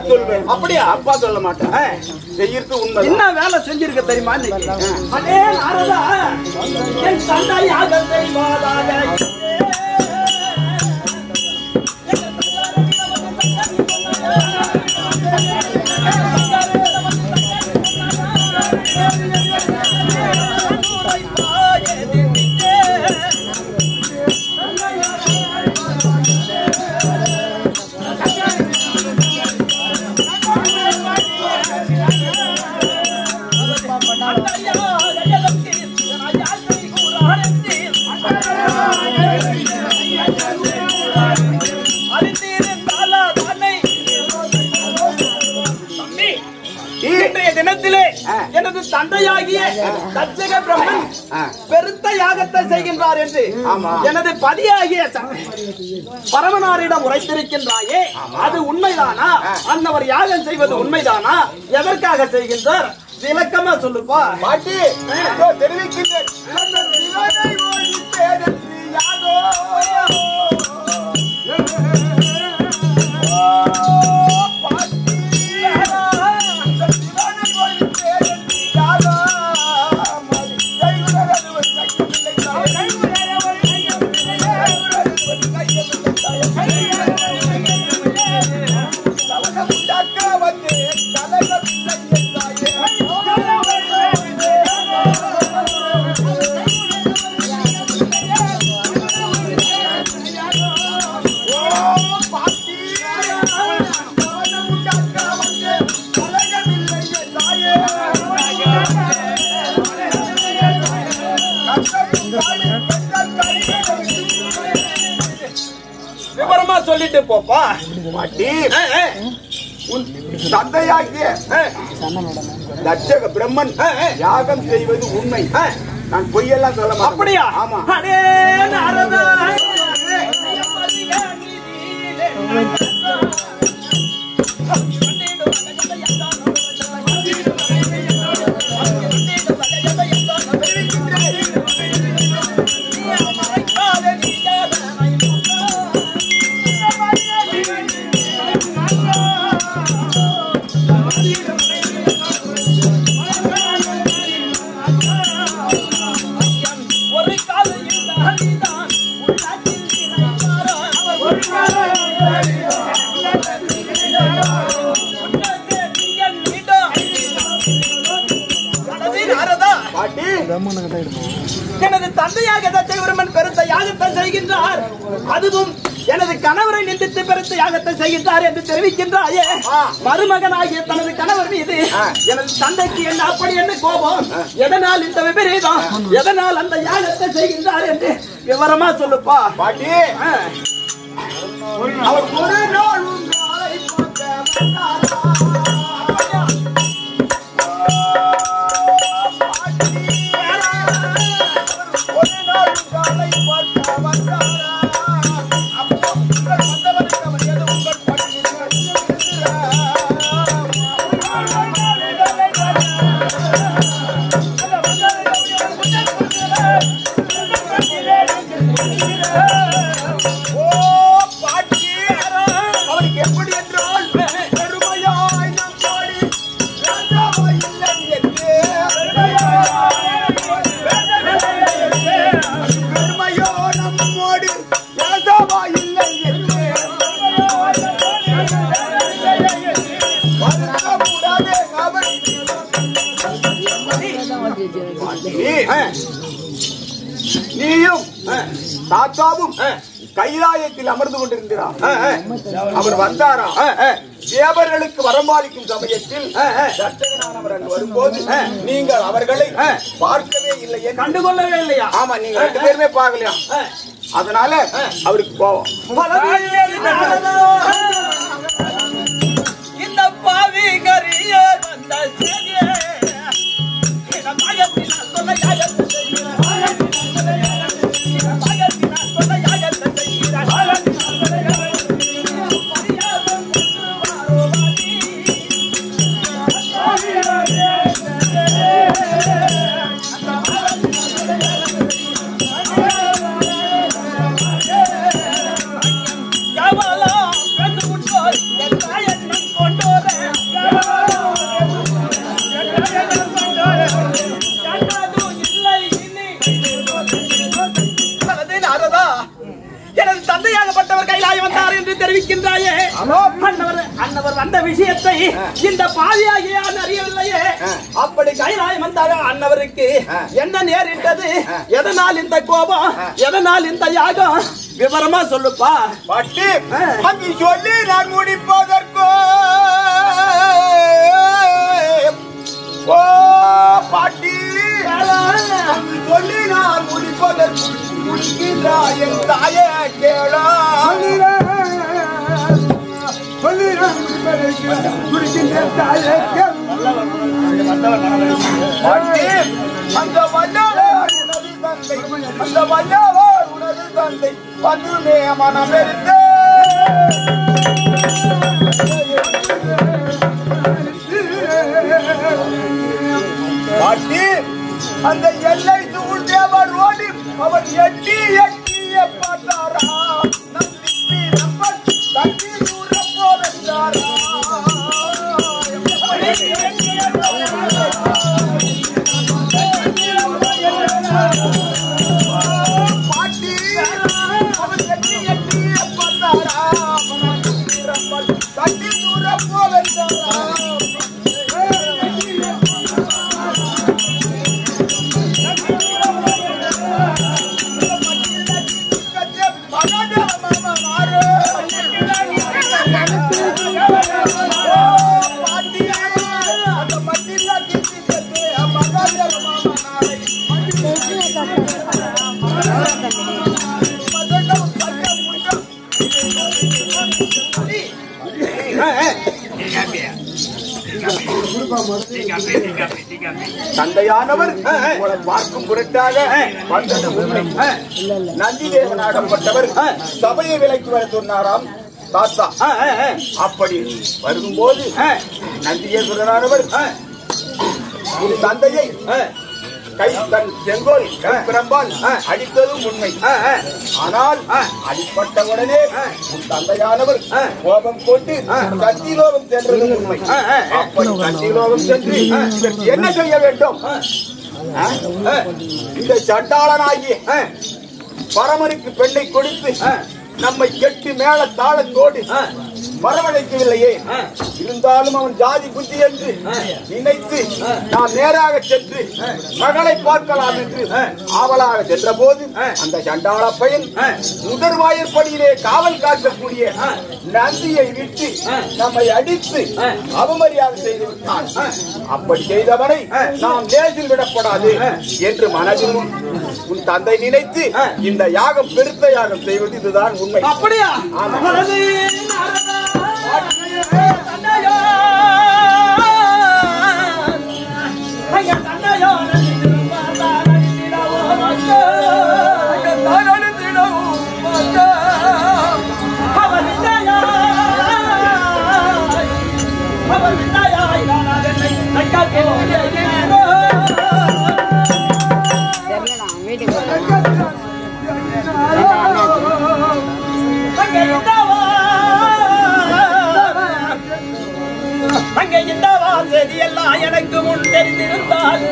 தான் சொல்வேன் அப்படியா? அப்பா சொல்ல மாட்டேன் ஆ. செய்யறது உண்மை என்ன வேலை செஞ்சிருக்க தெரியுமா இன்னைக்கு அடே நாரதா என் தந்தையாக செய்வாதாக இன்றைய தினத்திலே எனது தந்தையாகிய தச்சக பிரம்மன் ஆ. பெருத்த யாகத்தை செய்கின்றார் என்று ஆமா. எனது பதியாகிய ச- பரமனாரிடம் உரைத்திருக்கின்றாயே அது உண்மைதானா அன்னவர் யாகம் செய்வது உண்மைதானா எதற்காக செய்கின்றார் விளக்கமா சொல்லுப்பா பாட்டி இதோ தெரிவிக்கின்றேன் அந்த சிவனை ஓடி தேடற்றி யாதோ பாட்டி அந்த சிவனை ஓடி தேடற்றி யாதோ மதி கைகுரவது கையமில்லை தாயே. தவணம் உண்டாக்க வந்து தலைவமில்லை என்றாயே. விவரமா சொல்லிட்டு போப்பா பாட்டி ஆ, ஆ. உன் தந்தையாகிய தட்சக பிரம்மன் யாகம் செய்வது உண்மை நான் பொய்யெல்லாம் சொல்ல மாட்டேன் அப்படியா ஆமா அடே நாரதா ஒரு காலையில் அழிதான் உள்ளத்தில் நினைத்தாரா ஒரு பாட்டி எனது தந்தையாக தச்சகவரமன் பெருத்த யாகத்தை செய்கின்றார் அதுவும் எனது கணவரை நிந்தித்து பெருத்த யாகத்தை செய்கின்றார் என்று தெரிவிக்கின்றாயே ஆ. மருமகனாகிய தனது கணவர் மீது ஆ. எனது தந்தைக்கு என்ன அப்படி என்ன கோபம் எதனால் இந்த விபரீதம் எதனால் அந்த யாகத்தை செய்கின்றார் என்று விவரமா சொல்லுப்பா பாட்டி ஆ. அவர் ஒரு நாள் உங்களை பார்க்க வந்தாரா? ஒரு நாள் உங்களை பார்க்க வந்தாரா? அப்போ உங்கள் வந்தவருக்கு அவர் எது உங்கள் ஓ பாட்டி அவருக்கு எப்படி என்றால் பெருமையாய் நம் பாடி ராஜாவாய் இல்லை என்று பெருமையோ நம்மோடு ராஜாவாய் இல்லை என்று வருத்தப்படாதே அவர் நீயும் தாத்தாவும் கைலாயத்தில் அமர்ந்து கொண்டிருக்கிறார் அவர் வந்தாரா தேவர்களுக்கு வரம்பாலிக்கும் சமயத்தில் தட்சகனானவர் அங்கு வரும்போது நீங்கள் அவர்களை பார்க்கவே இல்லையே கண்டுகொள்ளவே இல்லையா ஆமா நீங்க ரெண்டு பேருமே பார்க்கலையா அதனால அவருக்கு கோவம் இந்த பாவி கரிய வந்த செய்தியே இந்த மகத்தினால் சொன்ன யாகத்தை செய்கிறார். இந்த மகத்தினால் சொன்ன யாகத்தை செய்கிறார். மரியாதம் கொண்டு வாரோவாதி. கவலா பேசுமுட்டோர் என் தாயன்னம் கொண்டோர் எப்படிப்பட்டவர் கைலாயம் வந்தார் என்று தெரிவிக்கின்றாயே அன்னவர் அன்னவர் வந்த விஷயத்தை இந்த பாவியாகிய நான் அறியவில்லையே அப்படி கைலாயம் வந்தாங்க அன்னவருக்கு என்ன நேரிட்டது எதனால் இந்த கோபம் எதனால் இந்த யாகம் விவரமா சொல்லுப்பா பாட்டி ஆ. அங்கு சொல்லி நான் முடிப்பதற்கோ ஓ பாட்டி அங்கு சொல்லி நான் முடிப்பதற்கு முடிக்கின்றாய் என் தாயே கேளா பாட்டி அந்த வல்லவர் உனது தந்தை அந்த வல்லவர் உனது தந்தை வந்துமே மனம் எடுத்தே பாட்டி அந்த எல்லை சூழ்ந்தவர் ஓடி அவர் எட்டி எட்டிய பார்த்தாரா நம்பி நம்பர் தண்ணி தூர போவென்றாரா பாட்டி அவர் எட்டி எட்டிய பார்த்தாரா தண்ணி தூர போவென்றாரா தந்தையானவர் உங்களை பார்க்கும் பொருட்டாக வந்தது உண்மை நந்திதேவனாகப்பட்டவர் சபையை விலைக்கு வர சொன்னாராம் தாத்தா அப்படி வரும்போது நந்திகேஸ்வரனானவர் ஒரு தந்தையை கை தன் செங்கோல் பிரம்பால் அடித்ததும் உண்மை ஆனால் அடிப்பட்ட உடனே உன் தந்தையானவர் கோபம் கொண்டு கத்திலோகம் சென்றதும் உண்மை அப்படி கத்திலோகம் சென்று இதற்கு என்ன செய்ய வேண்டும் ஆ? இந்த சண்டாளனாகிய பரமனுக்கு பெண்ணை கொடுத்து நம்மை கெட்டு மேல தாளத்தோடு வரவழைக்கவில்லையே இருந்தாலும் அவன் ஜாதி புத்தி என்று நினைத்து நாம் நேராக சென்று மகளை பார்க்கலாம் என்று ஆவலாக சென்ற போது அந்த சண்டாள பையன் முதற் வாயிற்படியிலே காவல் காக்கக்கூடிய நந்தியை விட்டு நம்மை அடித்து அவமரியாதை செய்து விட்டான் அப்படி செய்தவனை நாம் நேசில் விடப்படாது என்று மனதில் உன் தந்தை நினைத்து இந்த யாகம் பெருத்த யாகம் செய்வது இதுதான் உண்மை அப்படியா ஆமா. அது தந்தையோ ஐயா தந்தையோ தெரியல வீட்டுக்கு அங்கே இந்தவா செய்தி எல்லாம் எனக்கு முன் தெரிந்திருந்தால்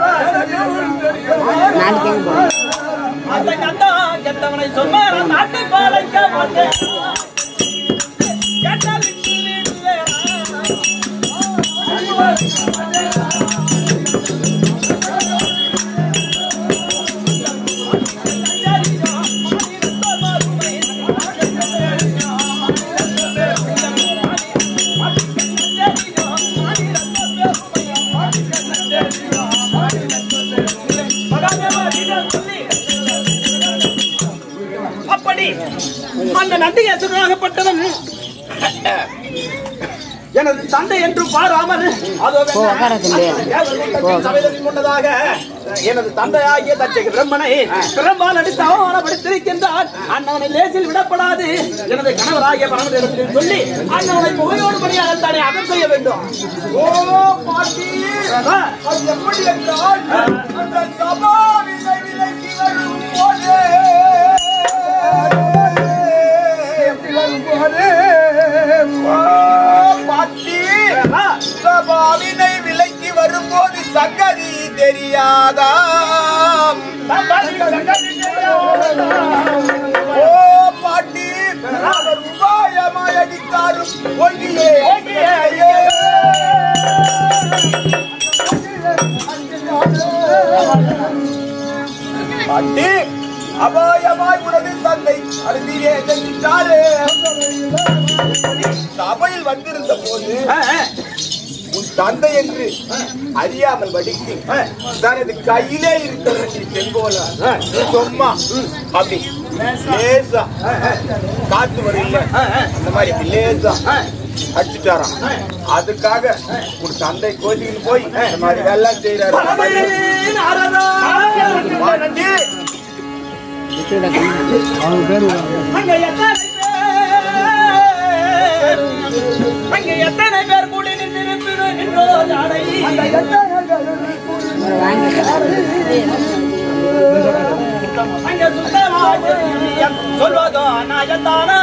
நாளைக்கு எங்க போறோம் அந்த கண்டா கெட்டவனை சொன்னார் நாட்டை பாலைக்க மாட்டேன் கேட்டால் விட்டு விடுவேனா? அப்படி அந்த நந்திகேஸ்வரனாகப்பட்டவன் எனது தந்தை என்று பாராமல் அதோ போ, உட்கார தம்பி. போ. சபையில் முன்னதாக எனது தந்தையாகிய தச்சை பிரம்மனை பிரம்பால் அடித்து அவமானப்படுத்திருக்கின்றான் அண்ணவனை லேசில் விடப்படாது எனது கணவராகிய பரமதேவத்தில் சொல்லி அண்ணவனை புகையோடு படியாக தானே அகம் செய்ய வேண்டும் ஓ பாட்டி ஆ, அது எப்படி என்றால் அந்த சபா விலை விலைக்கு வரும் போதே வரும் போதே ஓ பாட்டி ஆ, சபாவினை விலைக்கு வரும்போது சங்கதி தெரியாதா ஓ பாட்டி பாட்டி அபாயமாய் உனது தந்தை அருந்திலே சென்றாரே சபையில் வந்திருந்த போது உன் தந்தை என்று அறியாமல் வடிக்கு தனது கையிலே இருக்கிற நீ செங்கோலா சும்மா அப்படி லேசா காத்து வரையில அந்த மாதிரி அப்படி லேசா அடிச்சுட்டாராம் அதுக்காக உன் தந்தை கோச்சிக்கிட்டு போய் இந்த மாதிரி எல்லாம் செய்யறாரு பாட்டி அங்க எத்தனை பேர் அங்க எத்தனை பேர் கூடி நின்றிருப்பினோம் என்றோ ஜாடை அங்க சுத்தமாக சொல்வதோ நாயத்தானா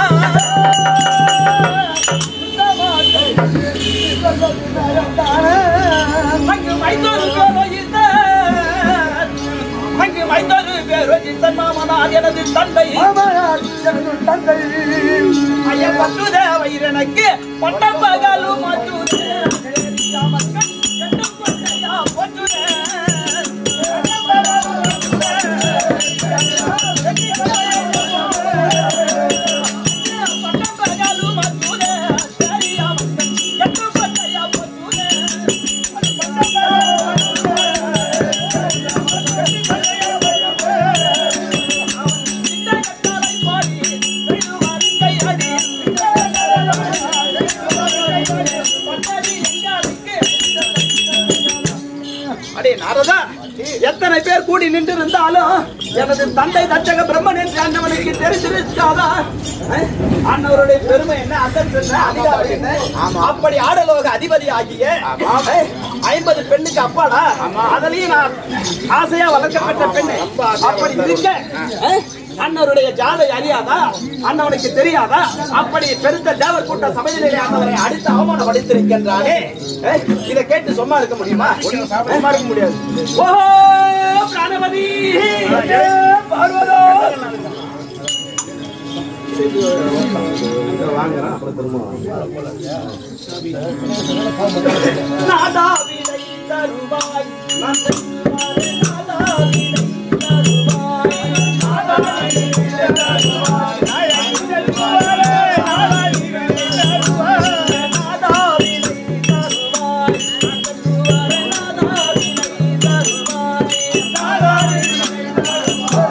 அங்கு மைத்தொரு பேரோஜித்த அங்கு மைத்தொரு பேரோஜித்த மாமனார் எனது தந்தை ஐயா பட்டுதே வைரனுக்கு பட்டம் பகலும் மச்சுதே மக்கள் எட்டும் கொண்டையா பொச்சுதே பட்டம் பகலும் மச்சுதே சரியா மக்கள் எட்டும் கொண்டையா பொச்சுதே இந்த கட்டளை பாடி செய்துவாரி கையடி பட்டடி எங்காருக்கு அடே நாரதா எத்தனை பேர் கூடி நின்று இருந்தாலும் எனது தந்தை தச்சக பிரம்மன் என்று அண்ணவனுக்கு தெரிந்திருக்காதா அஹ்? அண்ணவருடைய பெருமை என்ன அந்தஸ்து என்ன அதிகாரம் என்ன அப்படி ஆடலோக அதிபதி ஆகிய அஹ், ஐம்பது பெண்ணுக்கு அப்பாடா அதுலயும் நான் ஆசையா வளர்க்கப்பட்ட பெண்ணு அப்படி இருக்க அஹ், அண்ணவருடைய ஜாதை அறியாதா அண்ணவனுக்கு தெரியாதா அப்படி பெருத்த தேவர் கூட்ட சபையிலே அண்ணவரை அடித்து அவமானப்படுத்திருக்கின்றானே அஹ், இதை கேட்டு சும்மா இருக்க முடியுமா சும்மா இருக்க முடியாது ஓஹோ பிராணபதி பார்வதோ நாதா விடை தருவாய் நந்தை மாறே நாதா விடை தருவாய் நாதா விடை தருவாய் நாதா விடை தருவாய் நாதா விடை தருவாய் நாதா விடை தருவாய் நாதா விடை தருவாய் நாதா விடை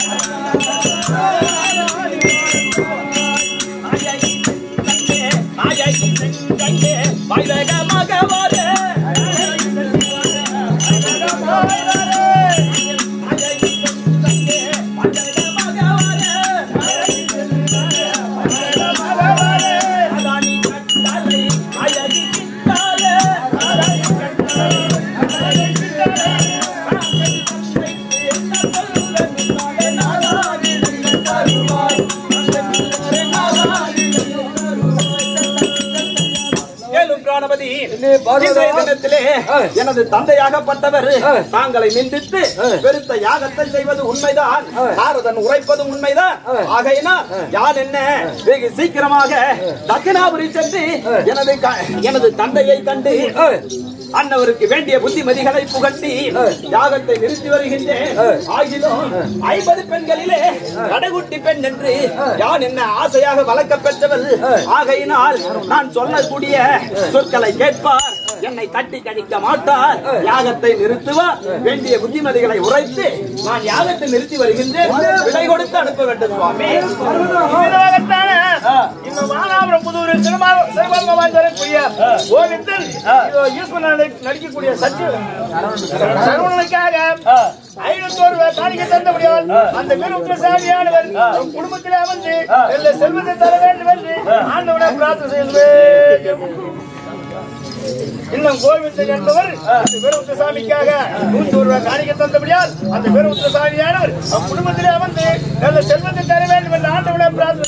மேலும் பிராணபதி இன்றைய தினத்திலே எனது தந்தையாகப்பட்டவர் தாங்களை நிந்தித்து பெருத்த யாகத்தை செய்வது உண்மைதான் நாரதன் உரைப்பது உண்மைதான் ஆகையினால் யார் என்ன வெகு சீக்கிரமாக தட்சிணாபுரி சென்று எனது க- எனது தந்தையை கண்டு அன்னவருக்கு வேண்டிய புத்திமதிகளை புகட்டி யாகத்தை நிறுத்தி வருகின்றேன் ஆகிலும் ஐம்பது பெண்களிலே கடைகுட்டி பெண் என்று யான் என்ன ஆசையாக வளர்க்க பெற்றவள் ஆகையினால் நான் சொல்லக்கூடிய சொற்களை கேட்பார் என்னை தட்டி கழிக்க மாட்டார் யாகத்தை நிறுத்துவார் வேண்டிய புத்திமதிகளை உரைத்து நான் யாகத்தை நிறுத்தி வருகின்றேன் விடை கொடுத்து அனுப்ப வேண்டும் சுவாமி இதனாகத்தானே இந்த மானாபுரம் புதூரில் சிறுமா- சிறுபான்மை வரக்கூடிய கோவிந்தில் இதோ ஈஸ்வரன் நடி- நடிக்கக்கூடிய சச்சு சரவணனுக்காக ஐநூத்தோரு பேர் காணிக்கை தந்தபடியால் அந்த வீர சாமியானவர் நம் குடும்பத்திலே அமர்ந்து எல்லா செல்வத்தை தர வேண்டும் என்று ஆண்டவனை பிரார்த்தனை செய்து இன்னும் கோவிந்தன் என்பவர் அந்த வீரமுத்து சாமிக்காக நூத்தி ஒரு ரூபாய் காணிக்கை தந்தபடியால் அந்த வீரமுத்து சாமியானவர் நம் குடும்பத்திலே அமர்ந்து நல்ல செல்வத்தை தர வேண்டும் என்று ஆண்டவனை பிரார்த்தனை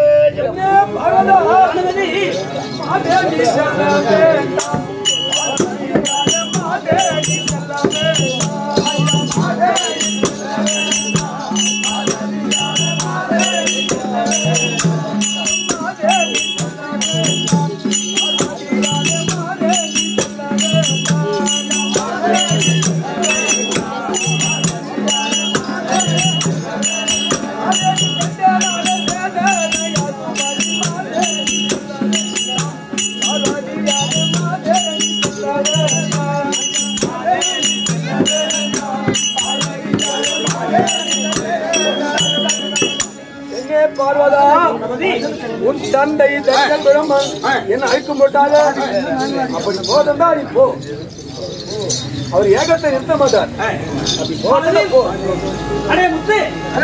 செய்து ஆ உன் தந்தை தங்கள் பிரம்மன் என்ன அழைக்கும் போட்டாங்க அப்படி போதா நீ போ அவர் ஏகத்தை நிறுத்த மாட்டார் அப்படி போதா போ அடே முத்து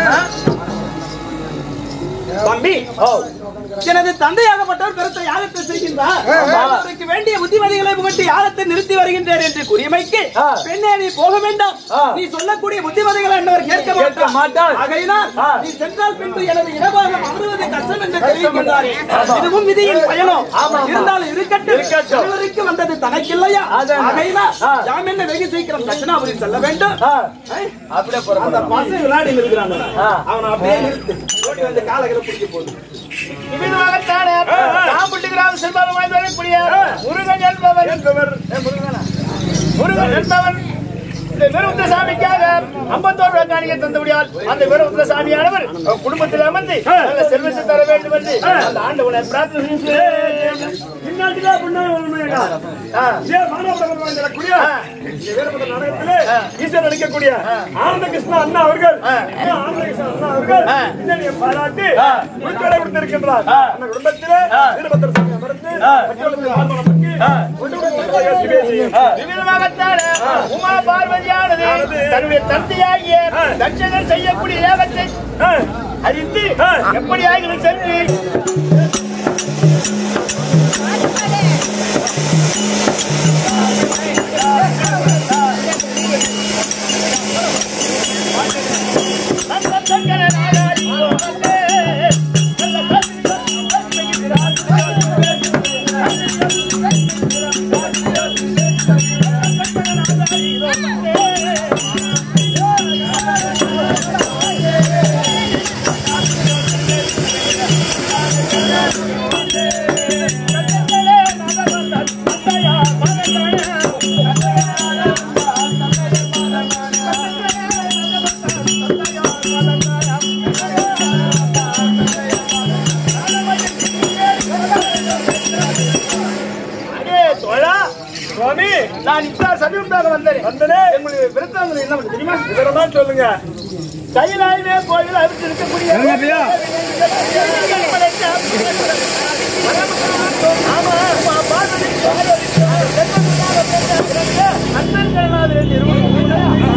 தம்பி எனது தந்தையாகப்பட்டவர் பெருத்த யாகத்தை செய்கின்றார் அவருக்கு வேண்டிய புத்திமதிகளை புகட்டி யாகத்தை நிறுத்தி வருகின்றேன் என்று கூறியமைக்கு பெண்ணே நீ போக வேண்டாம் நீ சொல்லக்கூடிய புத்திமதிகளை என்னவர் கேட்க கேட்க மாட்டார். ஆகையினால் நீ சென்றால் பின்பு எனது இடபாகம் அமர்வது கஷ்டம் என்று தெரிவிக்கின்றாரே இதுவும் விதியின் பயணம் இருந்தாலும் இருக்கட்டும் இருவருக்கு வந்தது தனக்கில்லையா ஆகையினால் யாம் என்ன வெகு சீக்கிரம் தட்சிணாபுரி செல்ல வேண்டும் அப்படியே போற அந்த பசங்க விளையாடி இருக்கிறாங்க அவனை அப்படியே நிறுத்து ஓடி வந்து காலகளை பிடிக்க போகுது இவ்விதமாகத்தானே தாம்புட்டி கிராம செல்வாரம் வாய்ந்து வரக்கூடிய முருகன் என்பவர் முருகன் என்பவன் இந்த வீரபுத்திர சாமிக்காக ஐம்பத்தோரு ரூபாய் காணிக்கை தந்தபடியால் அந்த வீரபுத்திர சாமியானவர் அவர் குடும்பத்தில் அமர்ந்து நல்ல செல்வத்தை தர வேண்டும் என்று அந்த ஆண்டவனை பிரார்த்தனை செய்து இந்நாட்டிலே புண்ணாக உண்மையா இதே மாணவர்கள் வாங்கக்கூடிய இந்த வீரபத்திர நாடகத்திலே ஈஸ்வரன் நடிக்கக்கூடிய ஆனந்த கிருஷ்ணா அண்ணா அவர்கள் அண்ணா ஆனந்த கிருஷ்ணா அண்ணா அவர்கள் பின்னணியை பாராட்டி உள்கடை கொடுத்திருக்கின்றார் அந்த குடும்பத்திலே வீரபத்திர சாமி அமர்ந்து மக்களுக்கு வாழ்வனம் பண்ணி குடும்பத்தை ஏற்றி பேசி இவ்விதமாகத்தானே உமா பார்வதியானது தன்னுடைய தந்தையாகிய தட்சகர் செய்யக்கூடிய ஏகத்தை அறிந்து எப்படி ஆகிலும் சென்று அடே தோழா சுவாமி நான் இப்ப சமீபத்தாக வந்தேன் வந்தனே என்னுடைய விருத்தங்கள் என்ன பண்ணு தெரியுமா விவரமா சொல்லுங்க கையிலாயுமே கோயில் அறிவித்து இருக்கக்கூடிய ஆமா, ஆமா, பார்வதி, பார்வதி, செல்வத்துக்காக பெற்ற பிறந்த அண்ணன் கருணாநிதி என்று இருவரும்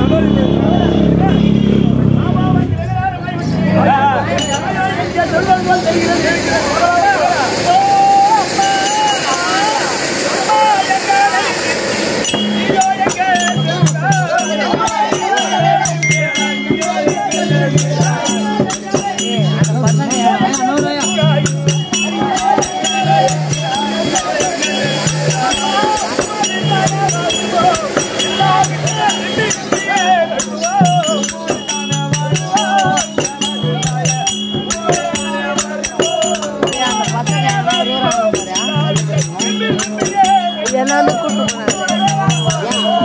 ஆமா, அவருக்கு வெகுநேரம் ஆகிவிட்டது. இங்கே சொல்வதுபோல் தெரிகிறது. ஓ, அம்மா, அம்மா, எங்களை, நீயோ என்ன வந்து கூட்டு போனாங்க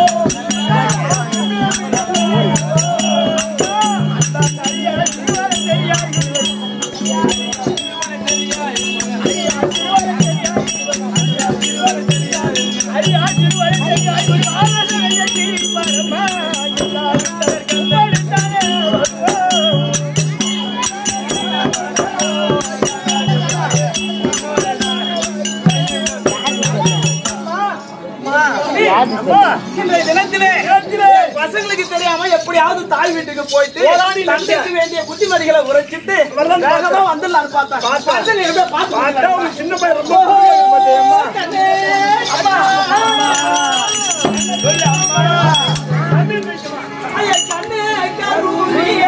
இன்றைய தினத்திலே பசங்களுக்கு தெரியாம எப்படியாவது தாய் வீட்டுக்கு போயிட்டு தந்தைக்கு வேண்டிய புத்திமதிகளை உரைச்சிட்டு வேகமா வந்துடலாம்னு பார்த்தா பசங்க எப்படியோ பார்த்து சின்ன பையன் ரொம்ப கண்ணே, அம்மா, சொல்லு, அம்மா. ஐயா, கண்ணே, கருவியே.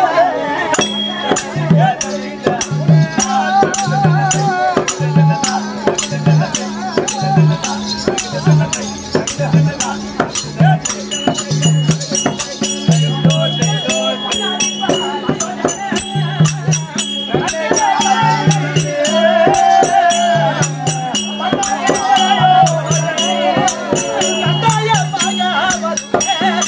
கட்டாய மகா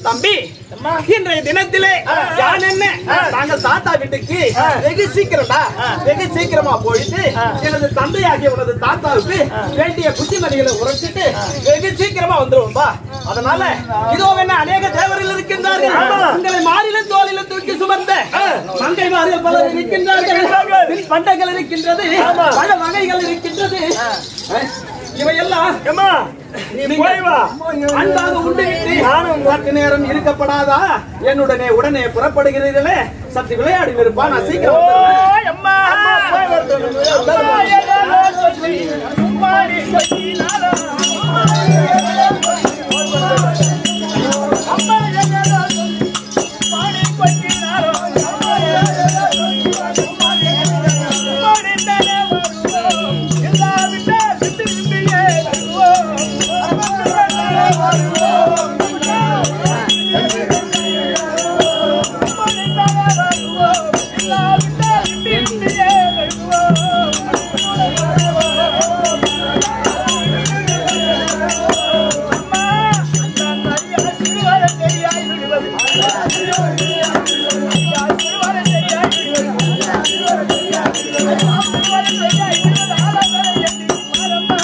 தம்பி இன்றைய தினத்திலே யான் என்ன நாங்கள் தாத்தா வீட்டுக்கு வெகு சீக்கிரம்டா வெகு சீக்கிரமா போயிட்டு எனது தந்தையாகிய உனது தாத்தாவுக்கு வேண்டிய புத்திமதிகளை உரைச்சிட்டு வெகு சீக்கிரமா வந்துருவோம்பா அதனால இதோ என்ன அநேக தேவர்கள் இருக்கின்றார்கள் உங்களை மாறிலும் தோளிலும் தூக்கி சுமந்த மங்கை மாறில் பலர் இருக்கின்றார்கள் பின் பண்டங்கள் இருக்கின்றது பல வகைகள் இருக்கின்றது இவையெல்லாம் ஏம்மா, நீ போய் வா அன்பாக உண்டு நானும் சற்று நேரம் இருக்கப்படாதா என்னுடனே உடனே புறப்படுகிறீர்களே சற்று விளையாடி இருப்பா நான் சீக்கிரம் வந்துடுறேன். ஓய் அம்மா போய் வரட்டும். அம்மா, ஏதோ சொல்லி, சும்மாடி சொல்லினாரா? அம்மா, ஏதோ சொல்லி, சும்மாடி கொட்டினாரா? சும்மாடி தானே வருவோம். இல்லாவிட்டா விட்டு விட்டியே வருவோம். வருவோம். சும்மாடி தானே வருவோம். இல்லாவிட்டா விட்டு விட்டியே வருவோம். அம்மா, அந்த ஐயா சிறுவர தெரியாய் விடுவது. ஐயா சிறுவர தெரியாய் விடுவது. சிறுவர தெரியாய் விடுவது. ஆலோசனை எட்டி மாறம்மா.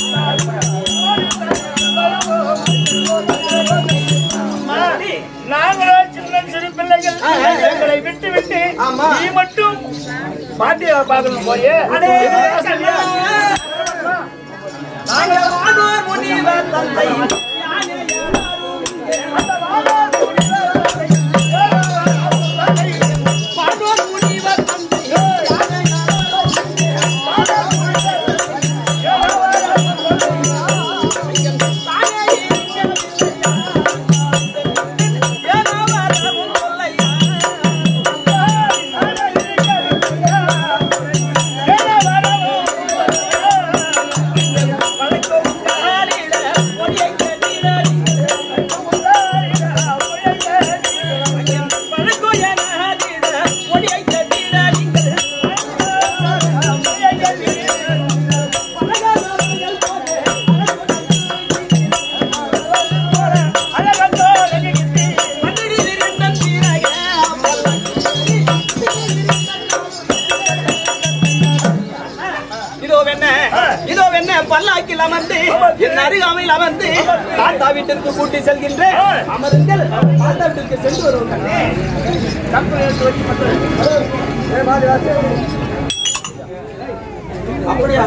அம்மா, நாங்களோ சின்ன சிறு பிள்ளைகள் எங்களை விட்டு விட்டு ஆமா. நீ மட்டும் பாட்டியை பார்க்கணும் போயே அடே, என்னடா சொல்லியா? நாங்கள் வானோர் முனிவர் தந்தை வானோர் முனிவர் தந்தை ஏனோ வரவும் சொல்லையா இதோ வெண்ண இதோ வெண்ண பல்லாக்கில் அமர்ந்து என் அருகாமையில் அமர்ந்து தாத்தா வீட்டிற்கு கூட்டி செல்கின்றேன் அமருங்கள் தாத்தா வீட்டிற்கு சென்று வருவோம் கண்ணே கற்பனை எடுத்து வச்சு மட்டும். அப்படியா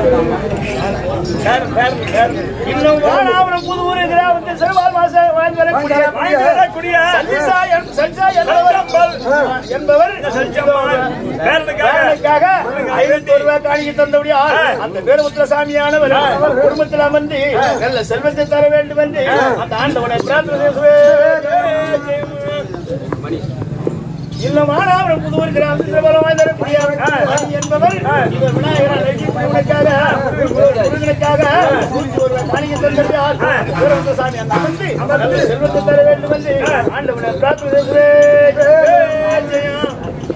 இன்னும் வானாபுரம் புது ஊர் கிராமத்தில் சிறுபால் மாச வாழ்ந்து வரக்கூடிய வாழ்ந்து வரக்கூடிய சஞ்சிசா என்- சஞ்சா என்பவர் என்பவர் பேரனுக்காக ஐநூத்தி ஒரு ரூபாய் காணிக்கை தந்தபடியா அந்த வீரபுத்திர சாமியானவர் குடும்பத்தில் அமர்ந்து நல்ல செல்வத்தை தர வேண்டும் என்று அந்த ஆண்டவனை பிரார்த்தனை செய்வேன். இன்னும் மானாவரம் புதுவர் கிராமத்தில் பிரபலமாய் தரக்கூடிய மணி என்பவர் இவர் விநாயகர் லட்சுமிக்காக முருகனுக்காக நூற்றி ஒரு காணிக்கை தந்தபடியால் வீரபுத்திர சாமி அந்த அமர்ந்து நல்ல செல்வத்தை தர வேண்டும் என்று ஆண்டவனை பிரார்த்தனை செய்வேன். ஜெயம்.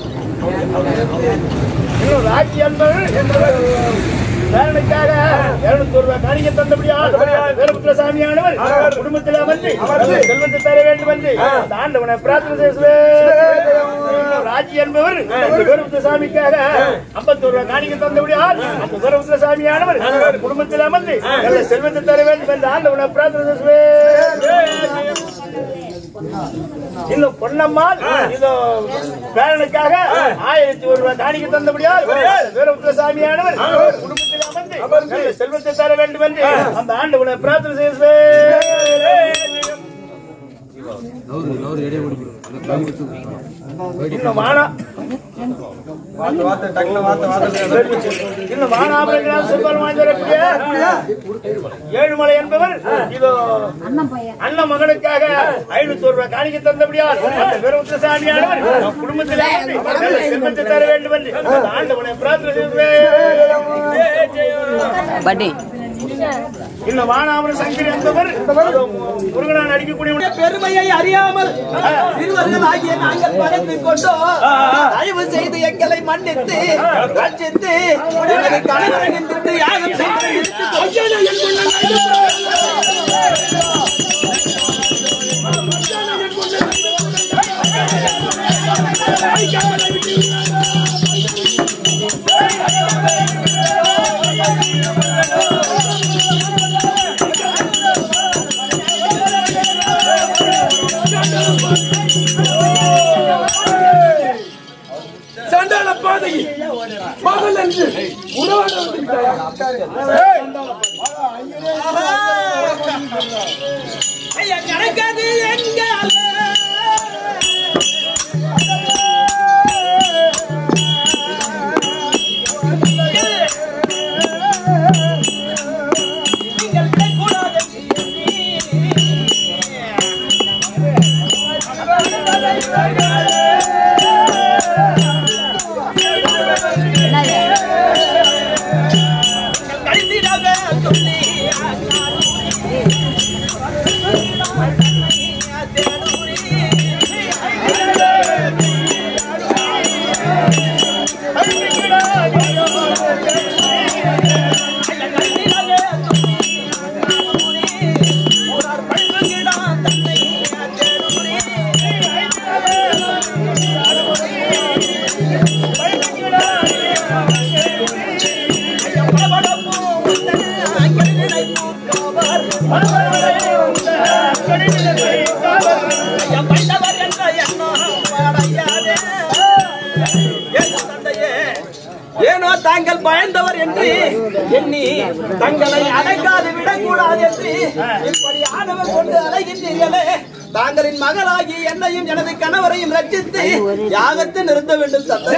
இன்னும் ராஜி என்பவர் என்பவர் பேரனுக்காக இருநூத்தி ரூபாய் காணிக்கை தந்தபடியால் வீரபுத்திர சாமியானவர் குடும்பத்தில் அமர்ந்து நல்ல செல்வத்தை தர வேண்டும் என்று அந்த ஆண்டவனை பிரார்த்தனை செய்வேன். ராஜி என்பவர் வீரபுத்திர சாமிக்காக ஐம்பத்தோரு ரூபாய் காணிக்கை தந்தபடியால் அந்த வீரபுத்திர சாமியானவர் குடும்பத்தில் அமர்ந்து நல்ல செல்வத்தை தர வேண்டும் என்று ஆண்டவனை பிரார்த்தனை செய்வேன். இன்னும் பொன்னம்மாள் இதோ பேரனுக்காக ஆயிரத்தி ஒரு ரூபாய் காணிக்கை தந்தபடியால் வீரபுத்திர சாமியானவர் குடும்பத்தில் அமர்ந்து நல்ல செல்வத்தை தர வேண்டும் என்று அந்த ஆண்டு உன பிரார்த்தனை செய்வேன் இன்னும் வானா இன்னும் வானாபுரம் செல்வம் வாங்கி வரக்கூடிய ஏழுமலை என்பவர் இதோ அண்ணன் மகனுக்காக ஐநூத்தி ஒரு ரூபாய் காணிக்கை தந்தபடியால் அந்த வீரபுத்திர சாமியானவர் நம் குடும்பத்தில் அமர்ந்து நல்ல செல்வத்தை தர வேண்டும் என்று அந்த ஆண்டவனை பிரார்த்தனை செய்வேன். பட்டி இன்னும் வானாபுரம் சங்கரி என்பவர் முருகனான் அடிக்கக்கூடிய பெருமையை அறியாமல் சிறுவர்கள் ஆகிய நாங்கள் படைத்துக் கொண்டோ தயவு செய்து எங்களை மன்னித்து ரட்சித்து எனது கணவரை நின்று யாகம் செய்து இழுத்துக் கொண்டு சண்டால பாதகி மகள் என்று உணவாட வந்துவிட்டாயா ஐயா கிடைக்காது எங்கால நீங்கள் கூடாது கழிந்திடவே சொல்லி ஏனோ தாங்கள் பயந்தவர் என்று எண்ணி தங்களை அடங்காது விடக்கூடாது என்று இப்படி ஆணவம் கொண்டு அலைகின்றீர்களே தாங்களின் மகளாகி என்னையும் எனது கணவரையும் ரட்சித்து யாகத்தை நிறுத்த வேண்டும் தந்தை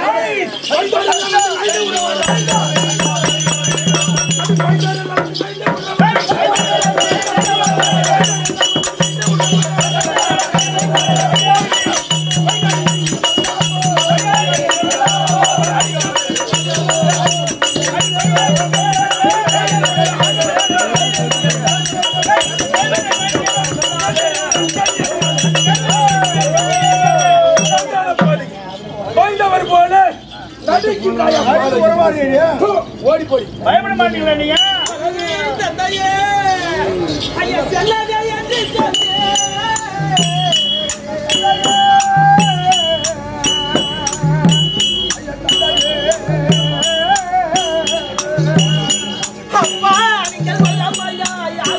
பயந்தவர் போல நடுக்கின்றாயா பாதகி. ஓடி போய் பயப்பட மாட்டீங்களா நீங்க தந்தையே ஐயா செல்லாதே என்று சொன்னேன். அப்பா நீங்கள் வல்லமையா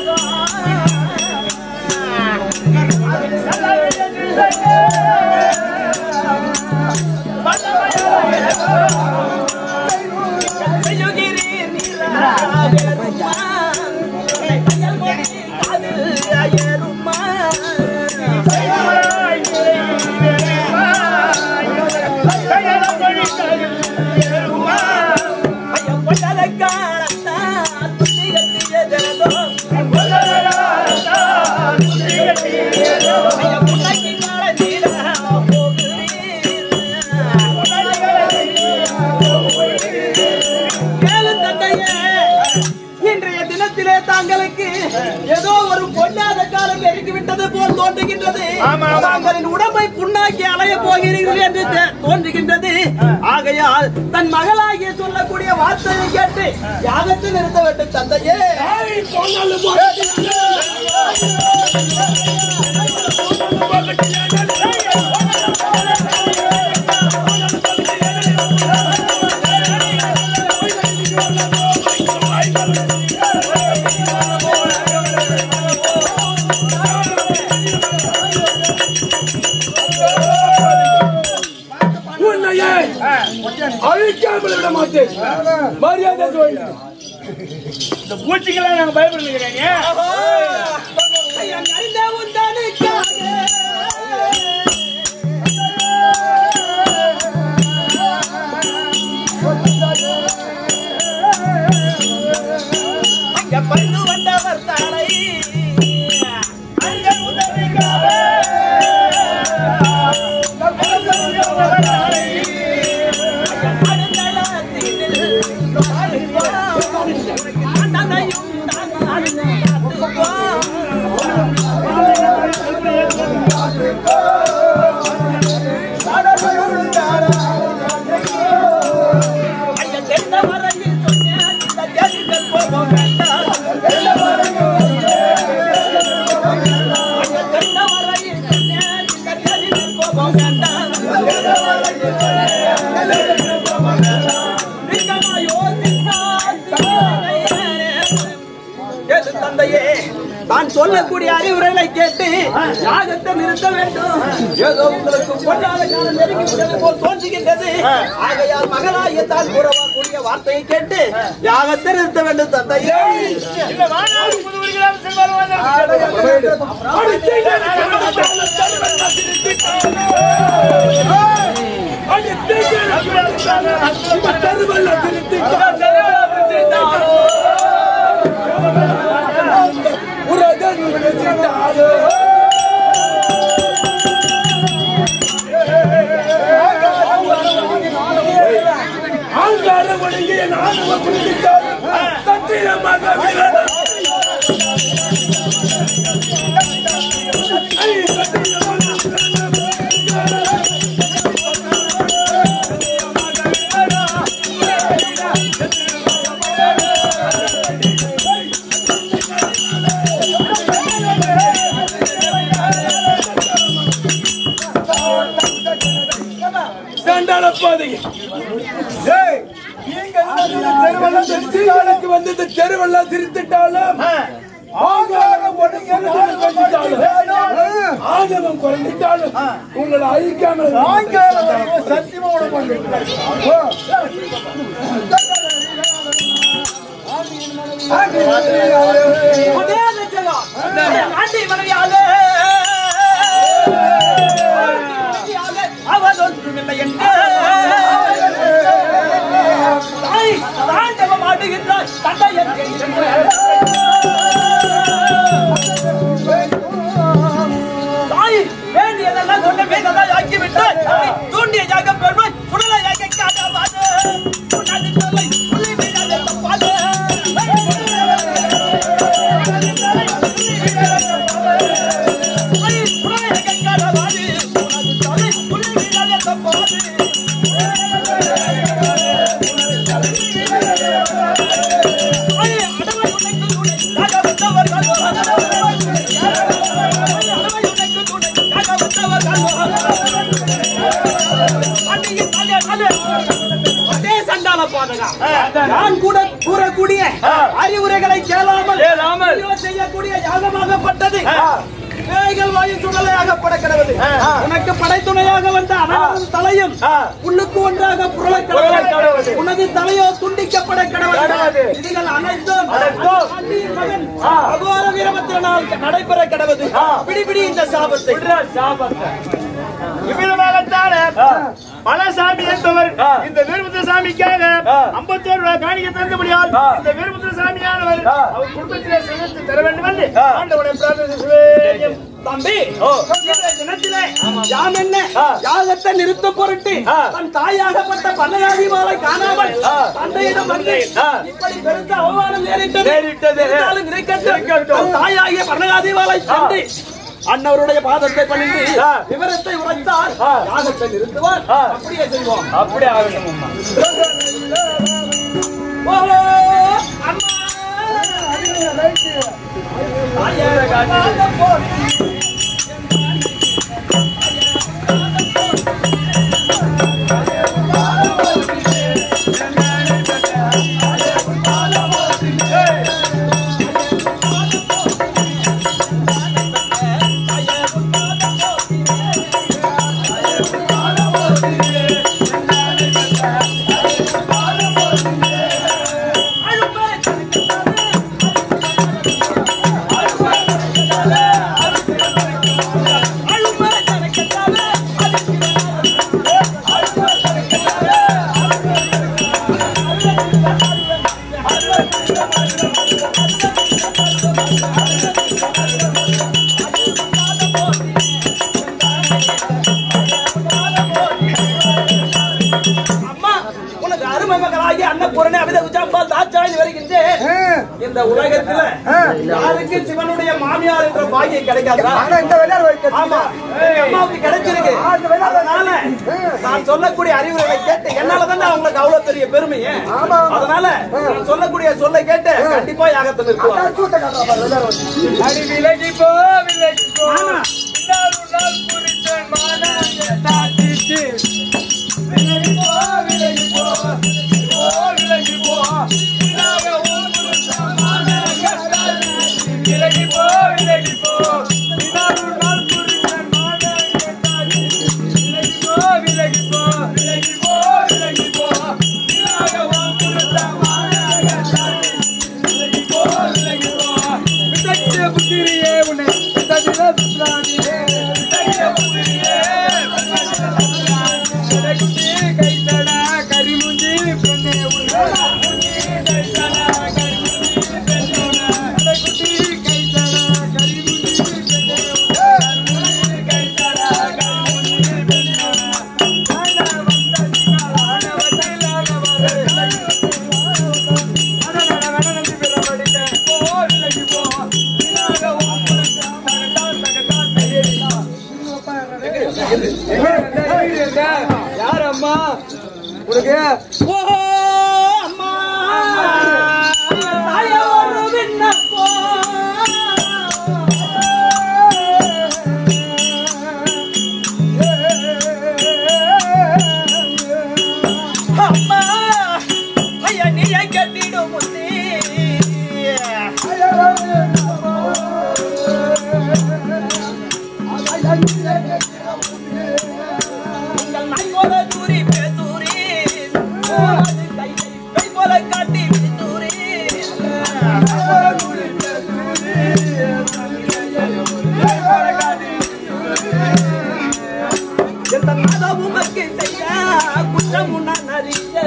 செய்யுகிறீர் நீராகருமா அயல்மொழி அதில் அயருமா ஐயம் பொட்டலக்காரத்தான் துணி கட்டியதோ ஐயம் முன்னைக்கு நாளை நீரா கேளு தந்தையே இன்றைய தினத்திலே தாங்களுக்கு ஏதோ ஒரு பொன்னாத காலம் நெருங்கி விட்டது போல் தோன்றுகின்றது தாங்களின் உடம்பை புண்ணாக்கி அலைய போகிறீர்கள் என்று தே- தோன்றுகின்றது ஆகையால் தன் மகளாகிய சொல்லக்கூடிய வார்த்தையை கேட்டு யாகத்தை நிறுத்த வேண்டும் தந்தையே உன்னையே அழிக்காமல் விட மாட்டேன் மரியாதை சொல்லி இந்த பூச்சிக்கெல்லாம் நாங்க பயப்படுறீங்க ஐயா, அறிந்த உந்தனுக்காக அங்க பறிந்து வந்தவர் தாளை போக வேண்டாம் நான் சொல்லக்கூடிய அறிவுரைகளை கேட்டு யாகத்தை நிறுத்த வேண்டும் ஏதோ உங்களுக்கு பொன்னாத காலம் நெருங்கி விட்டது போல் தோன்றுகின்றது ஆகையால் மகளாகிய தான் கூறக்கூடிய வார்த்தையை கேட்டு யாகத்தை நிறுத்த வேண்டும் தந்தையே இந்த வானாடு புதுவரிகளால் செல்வார்கள் தெருவெல்லாம் வந்து இந்த தெருவெல்லாம் திருத்திட்டாலும் ஆங்காரம் ஒடுங்கி பேசிட்டாலும் ஆகமம் குறைஞ்சிட்டாலும் உங்களை அழிக்காமல் சத்தியமா உதயநிதி செல்வம். ஆண்டி மனைவியாலே மனைவியாலே அவள் ஒன்றுமில்லை என்று தாய் தாண்டவம் ஆடுகின்றாள் தந்தையன் தாய் வேண்டியதெல்லாம் சொன்ன வேததாய் ஆக்கிவிட்டால் தூண்டிய ஜாக பெருமாள் புனலை ஜாக காட்டாபாது உனது தொல்லை புள்ளி வீழாத தப்பாது நான் கூட கூறக்கூடிய அறிவுரைகளை கேளாமல் கேளாமல். செய்யக்கூடிய யாகமாகப்பட்டது பேய்கள் வாயு சுடலையாகப்பட கிடவது உனக்கு படைத்துணையாக வந்த அனைவரது தலையும் உள்ளுக்கு ஒன்றாக புரளக் புரளக் கிடவது கிடவது. உனது தலையோ துண்டிக்கப்பட கிடவது கிடவது. இதுகள் அனைத்தும் அனைத்தும். ஆண்டியின் மகன் அகோர வீரபத்திரனால் நடைபெற கிடவது பிடிபிடி இந்த சாபத்தை இவ்விதமாகத்தான பலசாமி என்பவர் இந்த வீரபுத்திர சாமிக்காக ஐம்பத்தோரு ரூபாய் காணிக்க தந்தபடியால் இந்த வீரபுத்திர சாமியானவர் அவர் குடும்பத்திலே சேர்த்து தர வேண்டும் என்று ஆண்டவனை பிரார்த்தனை செய்வேன். தம்பி இன்றைய தினத்திலே யாம் என்ன யாகத்தை நிறுத்த பொருட்டு தன் தாயாகப்பட்ட பண்ணையாதிமாலை காணாமல் தந்தையிடம் வந்து இப்படி பெருத்த அவமானம் நேரிட்டது நேரிட்டது. இருந்தாலும் இருக்கட்டும் இருக்கட்டும். தன் தாயாகிய பண்ணையாதிமாலை கண்டு அன்னவருடைய பாதத்தை பணிந்து விவரத்தை உரைத்தார் யாகத்தை நிறுத்துவார் அப்படியே செய்வோம் அப்படியே ஆகட்டும் அம்மா. ஓ, அம்மா. தாயே, பாதம் போற்றி. அம்மா உனக்கு அருமை மகளாகி அன்னபூரணி அமித உச்சாம்பால் தாச்சாய் வருகின்றேன் இந்த உலகத்துல யாருக்கு சிவனுடைய மாமியார் என்ற பாகியம் கிடைக்காதா ஆமா எங்க அம்மாவுக்கு கிடைச்சிருக்கு அதனால நான் சொல்லக்கூடிய அறிவுரைகளை கேட்டு என்னால தானே அவங்களுக்கு அவ்வளவு பெரிய பெருமை அதனால நான் சொல்லக்கூடிய சொல்லை கேட்டு கண்டிப்பா யாகத்தை நிறுத்துவாங்க அடி விலகி போ விலகி போ ஆமா. இன்னால் உன்னால் குறித்த மானத்தை தாத்திட்டு. விலகி போ விலகி போ விலகி போ விலகி போ இன்னாக உன் குறித்த மானத்தை தாத்திட்டு. விலகி போ விலகி யார் அம்மா உனக்கு ஓ அம்மா தாயே ஒரு விண்ணப்பம் அம்மா ஐயா நீயே கட்டிடும் முன்னே உங்கள் நாய் போல தூரி பேசூரி உனது கையை கை போல காட்டி விசூரி எந்த நாதா உமக்கு செய்ய குற்றம் நான் அறிய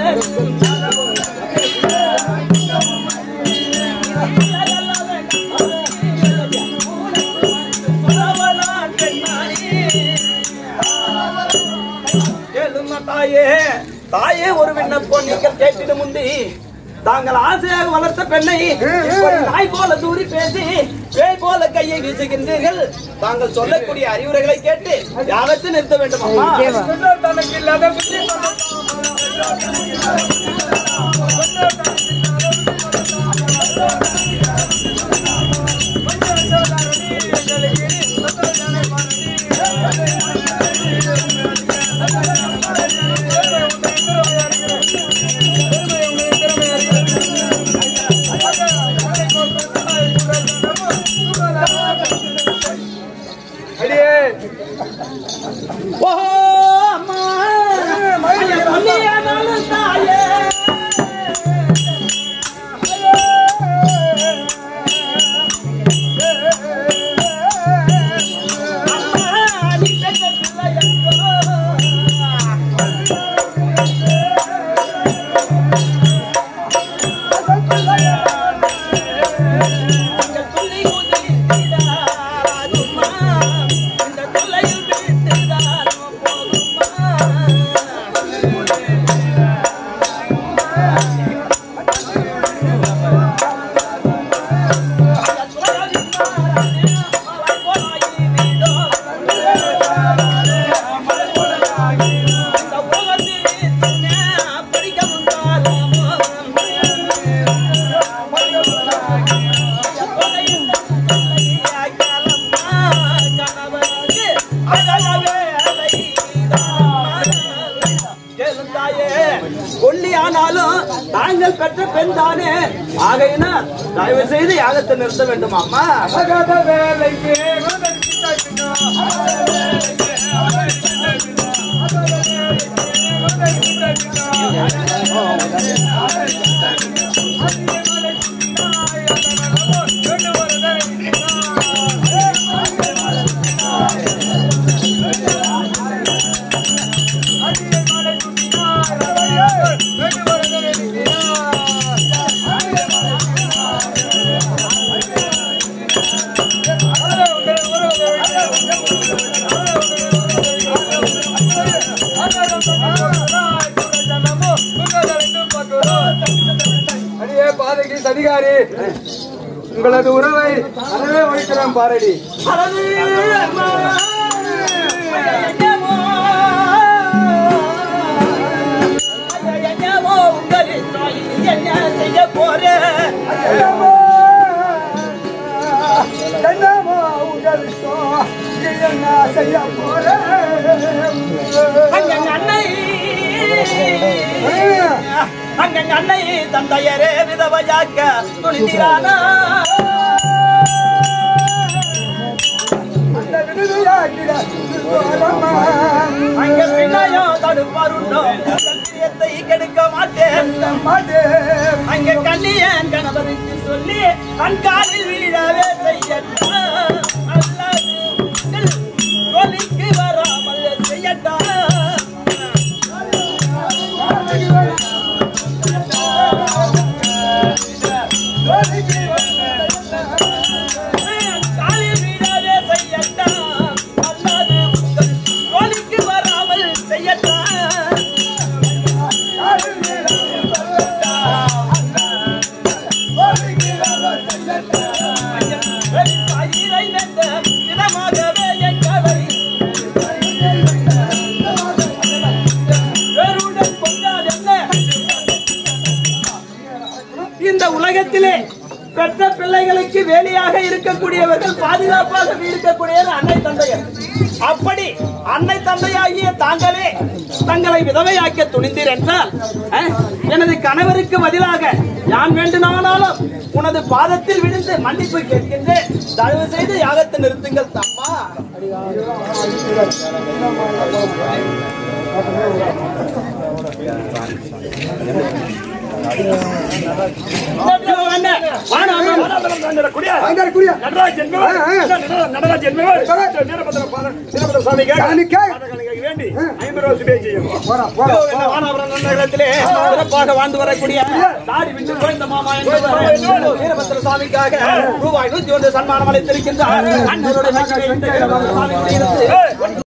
கேளுங்க தாயே தாயே ஒரு விண்ணப்பம் நீங்கள் கேட்டிட முந்தி தாங்கள் ஆசையாக வளர்த்த பெண்ணை இப்படி நாய் போல தூரி பேசி பேய் போல கையை வீசுகின்றீர்கள் தாங்கள் சொல்லக்கூடிய அறிவுரைகளை கேட்டு யாகத்தை நிறுத்த வேண்டும் அம்மா தனக்கு இல்லாத புத்தி அடியே ஓ அம்மா பொன்னியானாலும் தாயே அம்மா நீ பெற்ற பிள்ளையோ எங்கள் துள்ளி குதிக்கிறாருமா இந்த தொல்லையில் விட்டுதாரோ போதுமா ஆனாலும் தாங்கள் பெற்ற பெண் தானே ஆகையினால் தயவு செய்து யாகத்தை நிறுத்த வேண்டும் அம்மா அகத வேலைக்கு அடியே பாதகி அதிகாரி உங்களது உறவை அறவே ஒழிக்கிறேன் பாரடி அழகு அம்மா. என்னவோ, என்னவோ உங்களின் தாய் என்ன செய்ய போறேன் என்னமோ உங்களுக்கு என்ன செய்ய போறேன் அங்க அன்னை அங்க அன்னை தந்தையரே விதவையாக்க துணிந்திரானா அந்த விடுதலையாக்கிட அங்க பிள்ளையோ தடுப்பாருண்டோ சத்தியத்தை கெடுக்க மாட்டேன் மாட்டேன் அங்க கண்ணியன் கணவருக்கு சொல்லி அன்காலில் வீழவே செய்யட்டா அல்லது உங்கள் தொழிக்கு வராமல் செய்யட்டா காலில் வீழவே செய்யட்டா அல்லது உங்கள் தொழிக்கு வராமல் செய்யட்டா தாயே பெற்ற பிள்ளைகளுக்கு வேலியாக இருக்கக்கூடியவர்கள் பாதுகாப்பாக இருக்கக்கூடியவர் அன்னை தந்தையர் அப்படி அன்னை தந்தையாகிய தாங்களே தங்களை விதவையாக்க துணிந்தீர் என்றால் அஹ், எனது கணவருக்கு பதிலாக யான் வேண்டுமானாலும் உனது பாதத்தில் விழுந்து மன்னிப்பு கேட்கின்றேன் தயவு செய்து யாகத்தை நிறுத்துங்கள் தம்மா அங்க குடியா நடராஜ் என்பவர் ஆ, ஆ. நடராஜ் என்பவர் என்பவர். வீரபத்திர பாத- வீரபத்திர சுவாமிக்கு சாமிக்கு. பாதங்களுக்கு வேண்டி ஐம்பது ரூபாய் சுபே செய்யும் போடா போடா இதோ இந்த வானவரம் நகரத்திலே சிறப்பாக வாழ்ந்து வரக்கூடிய தாடி விட்டு குறைந்த மாமா என்பவர் வீரபத்திர சுவாமிக்காக ரூபாய் நூத்தி ஒன்று சன்மானம் அளித்திருக்கின்றார் அண்ணனுடைய மகிழ்ச்சியை இந்த வீரபத்திர சுவாமி இருந்து